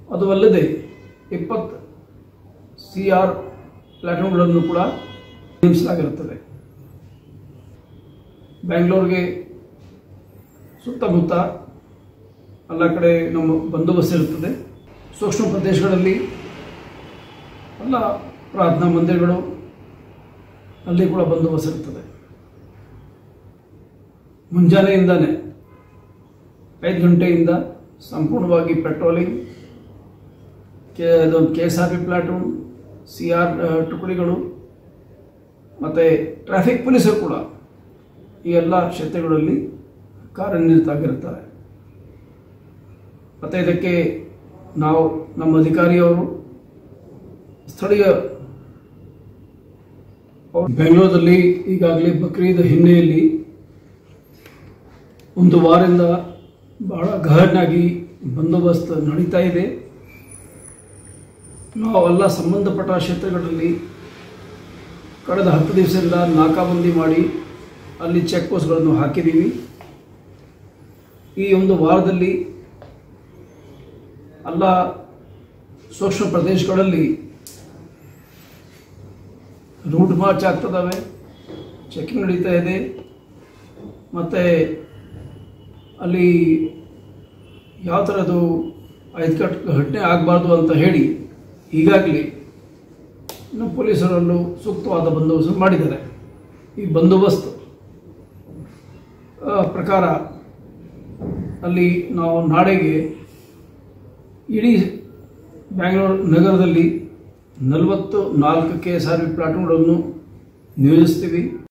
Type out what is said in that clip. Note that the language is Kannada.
ಅದು ಅಲ್ಲದೆ ಇಪ್ಪತ್ತು ಸಿ ಆರ್ ಪ್ಲಾಟೂನ್ಗಳನ್ನು ಕೂಡ ನೇಮಿಸಲಾಗಿರುತ್ತದೆ ಬ್ಯಾಂಗ್ಳೂರಿಗೆ ಸುತ್ತಮುತ್ತ ಎಲ್ಲ ಕಡೆ ನಮ್ಮ ಬಂದೋಬಸ್ತ್ ಇರುತ್ತದೆ ಸೂಕ್ಷ್ಮ ಪ್ರದೇಶಗಳಲ್ಲಿ ಎಲ್ಲ ಪ್ರಾರ್ಥನಾ ಮಂದಿರಗಳು ಅಲ್ಲಿ ಕೂಡ ಬಂದೋಬಸ್ತ್ ಇರ್ತದೆ ಮುಂಜಾನೆಯಿಂದಾನೆ ಐದು ಗಂಟೆಯಿಂದ ಸಂಪೂರ್ಣವಾಗಿ ಪೆಟ್ರೋಲಿಂಗ್ ಕೆ ಅದು K S R P platoon C R ಟುಕಡಿಗಳು ಮತ್ತು ಟ್ರಾಫಿಕ್ ಪೊಲೀಸರು ಕೂಡ ಈ ಎಲ್ಲ ಕ್ಷೇತ್ರಗಳಲ್ಲಿ ಕಾರ್ಯನಿರತರಾಗಿರ್ತಾರೆ ಮತ್ತು ಇದಕ್ಕೆ ನಾವು ನಮ್ಮ ಅಧಿಕಾರಿಯವರು ಸ್ಥಳೀಯ ಅವ್ರು ಬೆಂಗಳೂರಲ್ಲಿ ಈಗಾಗಲೇ ಬಕ್ರೀದ್ ಹಿನ್ನೆಲೆಯಲ್ಲಿ ಒಂದು ವಾರದಿಂದ ಬಹಳ ಗಹನಾಗಿ ಬಂದೋಬಸ್ತ್ ನಡೀತಾ ಇದೆ ನಾವೆಲ್ಲ ಸಂಬಂಧಪಟ್ಟ ಕ್ಷೇತ್ರಗಳಲ್ಲಿ ಕಳೆದ ಹತ್ತು ದಿವಸದಿಂದ ನಾಕಾಬಂದಿ ಮಾಡಿ ಅಲ್ಲಿ ಚೆಕ್ ಪೋಸ್ಟ್ಗಳನ್ನು ಹಾಕಿದ್ದೀವಿ ಈ ಒಂದು ವಾರದಲ್ಲಿ ಎಲ್ಲ ಸೂಕ್ಷ್ಮ ಪ್ರದೇಶಗಳಲ್ಲಿ ರೂಟ್ ಮಾರ್ಚ್ ಆಗ್ತದವೆ ಚೆಕಿಂಗ್ ನಡೀತಾ ಇದೆ ಮತ್ತು ಅಲ್ಲಿ ಯಾವ ಥರದ್ದು ಐದ್ಕಟ್ ಘಟನೆ ಆಗಬಾರ್ದು ಅಂತ ಹೇಳಿ ಈಗಾಗಲೇ ನಮ್ಮ ಪೊಲೀಸರಲ್ಲೂ ಸೂಕ್ತವಾದ ಬಂದೋಬಸ್ತ್ ಮಾಡಿದ್ದಾರೆ ಈ ಬಂದೋಬಸ್ತ್ ಆ, ಪ್ರಕಾರ ಅಲ್ಲಿ ನಾವು ನಾಳೆಗೆ ಇಡೀ ಬ್ಯಾಂಗ್ಳೂರು ನಗರದಲ್ಲಿ ನಲವತ್ತು ನಾಲ್ಕು ಕೆ ಎಸ್ ಆರ್ ಪಿ ಪ್ಲಾಟೂನ್ಗಳನ್ನು ನಿಯೋಜಿಸ್ತೀವಿ